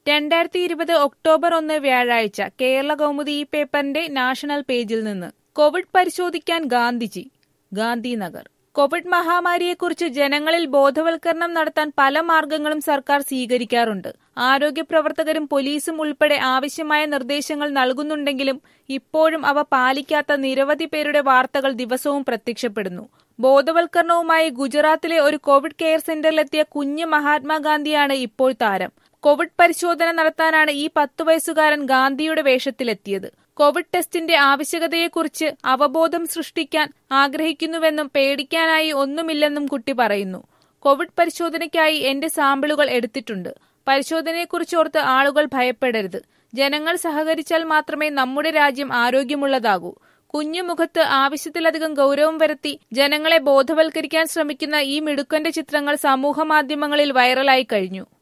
രണ്ടായിരത്തി ഇരുപത് ഒക്ടോബർ ഒന്ന് വ്യാഴാഴ്ച കേരള കൗമുദി ഈ പേപ്പറിന്റെ നാഷണൽ പേജിൽ നിന്ന് കോവിഡ് പരിശോധിക്കാൻ ഗാന്ധിജി ഗാന്ധിനഗർ കോവിഡ് മഹാമാരിയെക്കുറിച്ച് ജനങ്ങളിൽ ബോധവൽക്കരണം നടത്താൻ പല മാർഗങ്ങളും സർക്കാർ സ്വീകരിക്കാറുണ്ട് ആരോഗ്യ പ്രവർത്തകരും പോലീസും ഉൾപ്പെടെ ആവശ്യമായ നിർദ്ദേശങ്ങൾ നൽകുന്നുണ്ടെങ്കിലും ഇപ്പോഴും അവ പാലിക്കാത്ത നിരവധി പേരുടെ വാർത്തകൾ ദിവസവും പ്രത്യക്ഷപ്പെടുന്നു ബോധവൽക്കരണവുമായി ഗുജറാത്തിലെ ഒരു കോവിഡ് കെയർ സെന്ററിലെത്തിയ കുഞ്ഞ് മഹാത്മാഗാന്ധിയാണ് ഇപ്പോൾ താരം കോവിഡ് പരിശോധന നടത്താനാണ് ഈ പത്തു വയസ്സുകാരൻ ഗാന്ധിയുടെ വേഷത്തിലെത്തിയത് കോവിഡ് ടെസ്റ്റിന്റെ ആവശ്യകതയെക്കുറിച്ച് അവബോധം സൃഷ്ടിക്കാൻ ആഗ്രഹിക്കുന്നുവെന്നും പേടിക്കാനായി ഒന്നുമില്ലെന്നും കുട്ടി പറയുന്നു കോവിഡ് പരിശോധനയ്ക്കായി എന്റെ സാമ്പിളുകൾ എടുത്തിട്ടുണ്ട് പരിശോധനയെക്കുറിച്ച് ഓർത്ത് ആളുകൾ ഭയപ്പെടരുത് ജനങ്ങൾ സഹകരിച്ചാൽ മാത്രമേ നമ്മുടെ രാജ്യം ആരോഗ്യമുള്ളതാകൂ കുഞ്ഞു മുഖത്ത് ആവശ്യത്തിലധികം ഗൗരവം വരുത്തി ജനങ്ങളെ ബോധവൽക്കരിക്കാൻ ശ്രമിക്കുന്ന ഈ മിടുക്കന്റെ ചിത്രങ്ങൾ സമൂഹമാധ്യമങ്ങളിൽ വൈറലായി കഴിഞ്ഞു